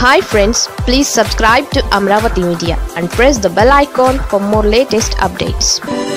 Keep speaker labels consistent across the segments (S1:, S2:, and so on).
S1: hi friends please subscribe to Amaravati media and press the bell icon for more latest updates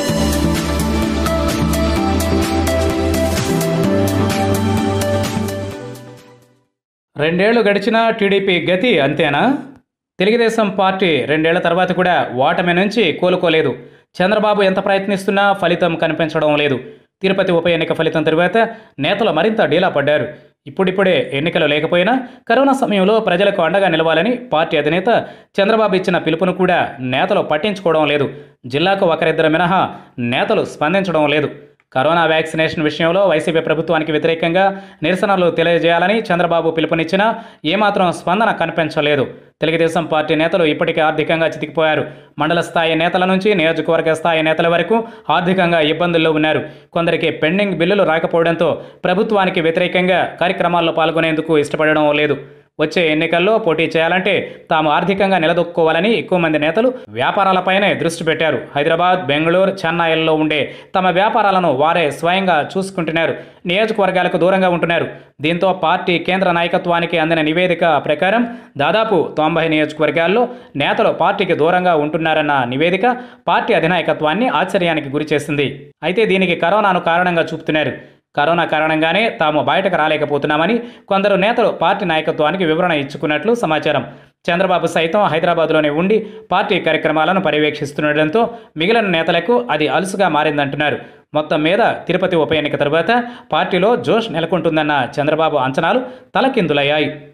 S2: రెండేళ్లు గడిచినా TDP గతి అంతేనా Telugu Desam party రెండేళ్ల తర్వాత కూడా ఓటమి నుంచి కోలుకోలేదు చంద్రబాబు ఎంత ప్రయత్నిస్తున్నా ఫలితం కనిపించడం లేదు తిరుపతి ఉప ఎన్నిక ఫలితం తరువాత నేతలు మరింత డీలా పడ్డారు ఇప్పుడిప్పుడే ఎన్నికలు లేకపోయినా కరోనా సమయంలో ప్రజలకు అండగా నిలవాలని పార్టీ అధినేత చంద్రబాబు ఇచ్చిన పిలుపును కూడా నేతలు పట్టించుకోవడం లేదు జిల్లాకు ఒకరిద్దరు మినహా నేతలు స్పందించడం లేదు కరోనా వ్యాక్సినేషన్ విషయంలో వైసీపీ ప్రభుత్వానికి వ్యతిరేకంగా నిరసనలు తెలియజేయాలని చంద్రబాబు పిలుపునిచ్చినా ఏమాత్రం స్పందన కనిపించలేదు తెలుగుదేశం పార్టీ నేతలు ఇప్పటికే ఆర్థికంగా చితికిపోయారు మండల స్థాయి నేతల నుంచి నియోజకవర్గ స్థాయి నేతల వరకు ఆర్థికంగా ఇబ్బందుల్లో ఉన్నారు కొందరికి పెండింగ్ బిల్లులు రాకపోవడంతో ప్రభుత్వానికి వ్యతిరేకంగా కార్యక్రమాల్లో పాల్గొనేందుకు ఇష్టపడడం లేదు వచ్చే ఎన్నికల్లో పోటీ చేయాలంటే తాము ఆర్థికంగా నిలదొక్కుకోవాలని ఎక్కువ మంది నేతలు వ్యాపారాలపైనే దృష్టి పెట్టారు హైదరాబాద్ బెంగళూరు చెన్నైల్లో ఉండే తమ వ్యాపారాలను వారే స్వయంగా చూసుకుంటున్నారు నియోజకవర్గాలకు దూరంగా ఉంటున్నారు దీంతో పార్టీ కేంద్ర నాయకత్వానికి అందిన నివేదిక ప్రకారం దాదాపు తొంభై నియోజకవర్గాల్లో నేతలు పార్టీకి దూరంగా ఉంటున్నారన్న నివేదిక పార్టీ అధినాయకత్వాన్ని ఆశ్చర్యానికి గురిచేసింది అయితే దీనికి కరోనాను కారణంగా చూపుతున్నారు కరోనా కారణంగానే తాము బయటకు రాలేకపోతున్నామని కొందరు నేతలు పార్టీ నాయకత్వానికి వివరణ ఇచ్చుకున్నట్లు సమాచారం చంద్రబాబు సైతం హైదరాబాద్లోనే ఉండి పార్టీ కార్యక్రమాలను పర్యవేక్షిస్తుండటంతో మిగిలిన నేతలకు అది అలుసుగా మారిందంటున్నారు మొత్తం మీద తిరుపతి ఉప ఎన్నిక తరువాత పార్టీలో జోష్ నెలకొంటుందన్న చంద్రబాబు అంచనాలు తలకిందులయ్యాయి